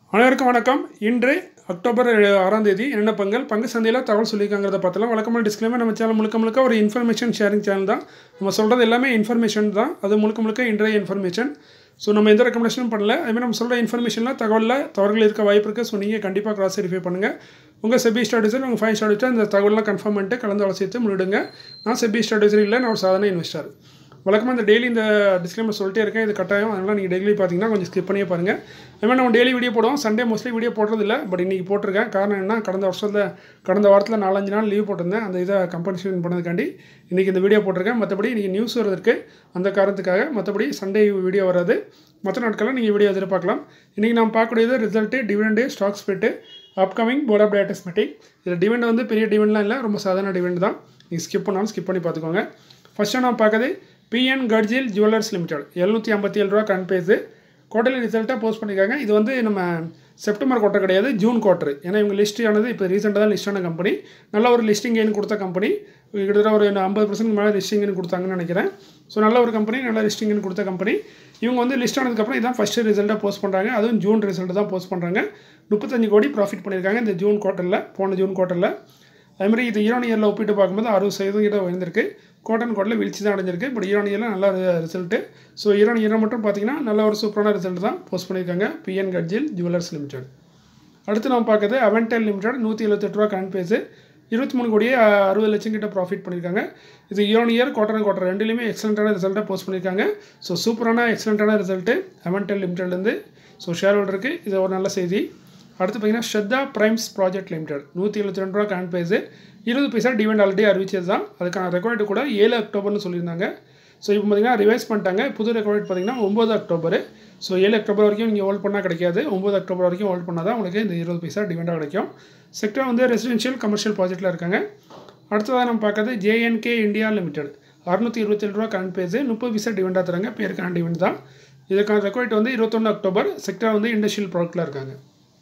அனைவருக்கும் வணக்கம் இன்று அக்டோபர் ஆறாம் தேதி என்னென்ன பங்கள் பங்கு சந்தையில் தகவல் சொல்லியிருக்காங்கிறத பார்த்தலாம் வழக்கமான டிஸ்க்ளைமர் நம்ம சேனல் முழுக்க முழுக்க ஒரு இன்ஃபர்மேஷன் ஷேரிங் சேனல் தான் நம்ம சொல்கிறது எல்லாமே இன்ஃபர்மேஷன் தான் அது முழுக்க முழுக்க இன்றைய இன்ஃபர்மேஷன் ஸோ நம்ம எந்த ரெக்கமெண்டேஷனும் பண்ணல அதுமாதிரி நம்ம சொல்கிற இன்ஃபர்மேஷனில் தகவலில் தவறுகள் இருக்க வாய்ப்பு இருக்குது ஸோ நீங்கள் கண்டிப்பாக கிராஸ் வெரிஃபை பண்ணுங்கள் உங்கள் செபி ஸ்டாடிசர் உங்கள் ஃபைவ் ஸ்டாடிசர் இந்த தகவலாம் கன்ஃபார்ம் பண்ணிட்டு கலந்து ஆலோசித்து முழுடுங்க நான் செபி ஸ்டாடிசர் இல்லை நான் ஒரு சாதாரண இன்வெஸ்டர் வழக்கமாக இந்த டெய்லி இந்த டிஸ்க்ளைமர் சொல்லிட்டே இருக்கேன் இது கட்டாயம் அதனால் நீங்கள் டெய்லி பார்த்தீங்கன்னா கொஞ்சம் ஸ்கிப் பண்ணியே பாருங்கள் அதுமாதிரி நம்ம டெய்லி வீடியோ போடுவோம் சண்டே மோஸ்ட்லி வீடியோ போடுறதில்ல பட் இன்றைக்கி போட்டிருக்கேன் காரணம் என்ன கடந்த வருஷத்தில் கடந்த வாரத்தில் நாலஞ்சு நாள் லீவ் போட்டிருந்தேன் அந்த இதை கம்பன்சேஷன் பண்ணதுக்காண்டி இன்றைக்கி இந்த வீடியோ போட்டிருக்கேன் மற்றபடி இன்றைக்கி நியூஸ் வரதுக்கு அந்த காரணத்துக்காக மற்றபடி சண்டே வீடியோ வராது மற்ற நாட்களில் நீங்கள் வீடியோ எதிர்பார்க்கலாம் இன்றைக்கி நம்ம பார்க்கக்கூடியது result dividend stock split upcoming board of dates meeting இதில் டிவெண்ட் வந்து பெரிய டிவெண்ட்லாம் இல்லை ரொம்ப சாதாரண டிவெண்ட் தான் நீங்கள் ஸ்கிப் பண்ணாலும் ஸ்கிப் பண்ணி பார்த்துக்கோங்க ஃபஸ்ட்டு நம்ம பார்க்குறது பிஎன் கட்ஜில் ஜுவல்லர்ஸ் லிமிடெட் எழுநூற்றி ஐம்பத்தி ஏழு ரூபா கன் பேஸு குவார்டர்லி ரிசல்ட்டாக போஸ்ட் பண்ணியிருக்காங்க இது வந்து நம்ம செப்டம்பர் குவார்ட்டர் கிடையாது ஜூன் குவார்ட்டர் ஏன்னா இவங்க லிஸ்ட் ஆனது இப்போ ரீசெண்டாக தான் லிஸ்ட் ஆன கம்பெனி நல்ல ஒரு லிஸ்டிங் கெயின் கொடுத்த கம்பெனி கிட்டத்தட்ட ஒரு ஐம்பது பர்சன்ட் மேலே லிஸ்டிங் கெயின் கொடுத்தாங்கன்னு நினைக்கிறேன் ஸோ நல்ல ஒரு கம்பெனி நல்ல லிஸ்டிங் கெயின் கொடுத்த கம்பெனி இவங்க வந்து லிஸ்ட் ஆனதுக்கப்புறம் இதான் ஃபஸ்ட்டு ரிசல்ட்டாக போஸ்ட் பண்ணுறாங்க அதுவும் ஜூன் ரிசல்ட் தான் போஸ்ட் பண்ணுறாங்க முப்பத்தஞ்சு கோடி ப்ராஃபிட் பண்ணியிருக்காங்க இந்த ஜூன் குவார்ட்டரில் போன ஜூன் குவார்ட்டரில் அதுமாதிரி இது ஈரான் இயரில் ஒப்பிட்டு பார்க்கும்போது அறுபது சதவீதம் உயர்ந்திருக்கு கோட்டன் கோட்டில் வீழ்ச்சி தான் அடைஞ்சிருக்கு பட் ஈரான் இயரில் நல்ல ரிசல்ட்டு ஸோ ஈரான் இயரை மட்டும் பார்த்தீங்கன்னா நல்ல ஒரு சூப்பரான ரிசல்ட் தான் போஸ்ட் பண்ணியிருக்காங்க பிஎன் கட்ஜில் ஜுவல்லர்ஸ் லிமிடெட் அடுத்து நம்ம பார்க்குறது அவென்டெல் லிமிடெட் நூற்றி எழுபத்தெட்டு ரூபா கரண்ட் பேஸு இருபத்தி மூணு கோடியே அறுபது லட்சம் கிட்ட ப்ராஃபிட் பண்ணியிருக்காங்க இது இயர் இயர் குவார்டர் குவார்டர் ரெண்டுலேயுமே எக்ஸலண்ட்டான ரிசல்ட்டாக போஸ்ட் பண்ணியிருக்காங்க ஸோ சூப்பரான எக்ஸலண்ட்டான ரிசல்ட்டு அவென்டெல் லிமிடெட்லேருந்து ஸோ ஷேர் ஹோல்டருக்கு இது ஒரு நல்ல செய்தி அடுத்து பார்த்தீங்கன்னா ஷத்தா ப்ரைம்ஸ் ப்ராஜெக்ட் லிமிடெட் நூற்றி எழுபத்தி ரெண்டு ரூபா கரண்ட் பேஸு இருபது பைசா டிவெண்ட் ஆல்ரெடி அறிவிச்சது தான் அதுக்கான ரெக்கார்டு கூட ஏழு அக்டோபர்னு சொல்லியிருந்தாங்க ஸோ இப்போ பார்த்தீங்கன்னா ரிவைஸ் பண்ணிட்டாங்க புது ரெக்கார்ட் பார்த்தீங்கன்னா ஒம்பது அக்டோபர் ஸோ ஏழு அக்டோபர் வரைக்கும் நீங்கள் ஹோல்ட் பண்ணால் கிடைக்காது ஒம்பது அக்டோபர் வரைக்கும் ஹோல்ட் பண்ணால் தான் உங்களுக்கு இந்த இருபது பைசா டிவெண்டாக கிடைக்கும் செக்டர் வந்து ரெசிடென்ஷியல் கமர்ஷியல் ப்ராஜெக்ட்டில் இருக்காங்க அடுத்ததாக நம்ம பார்க்கறது ஜேஎன்கே இந்தியா லிமிடெட் அறுநூற்றி இருபத்தேழு ரூபா கரண்ட் பேஸு முப்பது பைசா டிவெண்டாக தராங்க பேருக்கான டிவெண்ட் தான் இதுக்கான ரெக்கார்ட் வந்து இருபத்தொன்று அக்டோபர் செக்டர் வந்து இண்டஸ்ட்ரியல் ப்ராடக்ட்டில் இருக்காங்க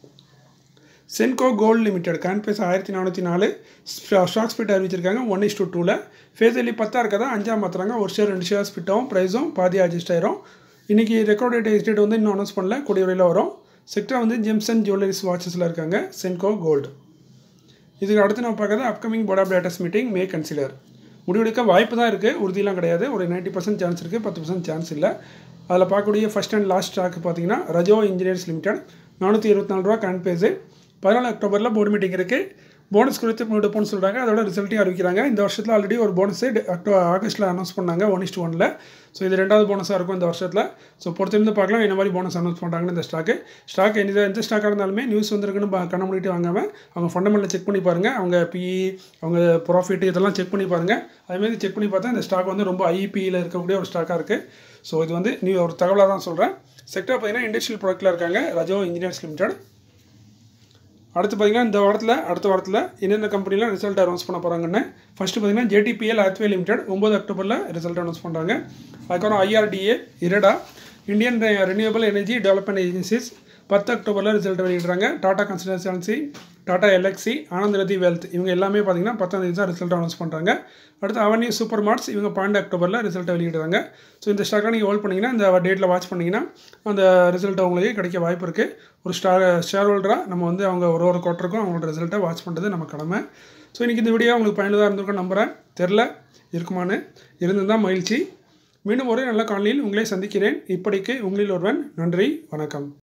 Senco gold limited current base ஆயிரத்தி நானூற்றி நாலு ஸ்டாக் ஸ்பிட் அறிவிச்சிருக்காங்க ஒன் இஸ் டூ டூவில் ஃபேஸ் வேலி பத்தாக இருக்கதா அஞ்சாக மாற்றுறாங்க ஒரு ஷேர் ரெண்டு ஷேர் ஸ்பிட்டாகவும் ப்ரைஸும் பாதி அட்ஜஸ்ட் ஆயிரும் இன்றைக்கி ரெக்கார்ட் டேட் எக்ஸ்டேட் வந்து இன்னும் அனௌன்ஸ் பண்ணல கூடிய வரையில் வரும் செக்டர் வந்து ஜெம்சன் ஜுவல்லரிஸ் வாட்சஸில் இருக்காங்க சென்கோ கோல்டு இதுக்கு அடுத்து நம்ம பார்க்குறது upcoming board of dates meeting may consider முடிவெடுக்க வாய்ப்பு தான் இருக்குது உறுதியெலாம் கிடையாது ஒரு நைன்ட்டி பர்சன்ட் சான்ஸ் இருக்குது பத்து பர்சன்ட் சான்ஸ் இல்லை அதில் பார்க்கக்கூடிய ஃபஸ்ட் அண்ட் லாஸ்ட் ஸ்டாக் பார்த்தீங்கன்னா ரஜோ இன்ஜினியர்ஸ் லிமிடெட் நானூற்றி இருபத்தி நாலு ரூபா கரண்ட் பேஸு பதினாலு அக்டோபரில் போர்டு மீட்டிங் இருக்குது போனஸ் குறித்து எடுப்போம்னு சொல்கிறாங்க அதோட ரிசல்ட்டையும் அறிவிக்கிறாங்க இந்த வருஷத்தில் ஆல்ரெடி ஒரு போனஸு அக்டோ ஆகஸ்ட்டில் அனௌன்ஸ் பண்ணாங்க ஒன் இஸ்ட் ஒனில் ஸோ இது ரெண்டாவது போனஸாக இருக்கும் இந்த வருஷத்தில் ஸோ பொறுத்திருந்து பார்க்கலாம் என்ன மாதிரி போனஸ் அனௌன்ஸ் பண்ணுறாங்கன்னு இந்த ஸ்டாக்கு ஸ்டாக் எந்த எந்த ஸ்டாக்காக இருந்தாலுமே நியூஸ் வந்திருக்குன்னு கண்ண முடிட்டு வாங்காமல் அவங்க ஃபண்டமெண்டல் செக் பண்ணி பாருங்கள் அவங்க பிஇ அவங்க ப்ராஃபிட் இதெல்லாம் செக் பண்ணி பாருங்கள் அதுமாரி செக் பண்ணி பார்த்தா இந்த ஸ்டாக் வந்து ரொம்ப ஐபியில் இருக்கக்கூடிய ஒரு ஸ்டாக்காக இருக்குது ஸோ இது வந்து நீ ஒரு தகவலாக தான் சொல்கிறேன் செக்டர் பார்த்தீங்கன்னா இண்டஸ்ட்ரியல் ப்ராடக்ட்டில் இருக்காங்க ரஜோ இன்ஜினியர்ஸ் லிமிடெட் அடுத்து பார்த்தீங்கன்னா இந்த வாரத்தில் அடுத்த வாரத்தில் என்னென்ன கம்பெனியில் ரிசல்ட் அனௌன்ஸ் பண்ண போகிறாங்கன்னு ஃபஸ்ட்டு பார்த்தீங்கன்னா ஜேடிபிஎல் ஆத்வே லிமிடெட் ஒம்பது அக்டோபரில் ரிசல்ட் அனௌன்ஸ் பண்ணுறாங்க அதுக்கப்புறம் IRDA IREDA Indian renewable energy development agencies பத்து அக்டோபரில் ரிசல்ட் வெளியிடுறாங்க டாடா கன்சல்டன்சி டாடா எல்எக்ஸி ஆனந்த் ரதி வெல்த் இவங்க எல்லாமே பார்த்தீங்கன்னா பத்தாம் தேதி தான் ரிசல்ட் அனௌன்ஸ் பண்ணுறாங்க அடுத்து அவனியூ சூப்பர் மார்ட்ஸ் இவங்க பன்னெண்டு அக்டோபரில் ரிசல்ட்டை வெளியிடுறாங்க ஸோ இந்த ஸ்டாக்கை நீங்கள் ஹோல்ட் பண்ணிங்கன்னா இந்த டேட்டில் வாட்ச் பண்ணிங்கன்னா அந்த ரிசல்ட் உங்களுக்கு கிடைக்க வாய்ப்பு இருக்குது ஒரு ஸ்டார் ஷேர் ஹோல்டராக நம்ம வந்து அவங்க ஒரு ஒரு குவார்ட்டருக்கும் அவங்களோட ரிசல்ட்டை வாட்ச் பண்ணுறது நம்ம கடமை ஸோ இன்றைக்கி இந்த வீடியோ உங்களுக்கு பயனுள்ளதாக இருந்திருக்கும் நம்புகிறேன் தெரில இருக்குமான்னு இருந்திருந்தால் மகிழ்ச்சி மீண்டும் ஒரு நல்ல காலையில் உங்களை சந்திக்கிறேன் இப்படிக்கு உங்களில் ஒருவன் நன்றி வணக்கம்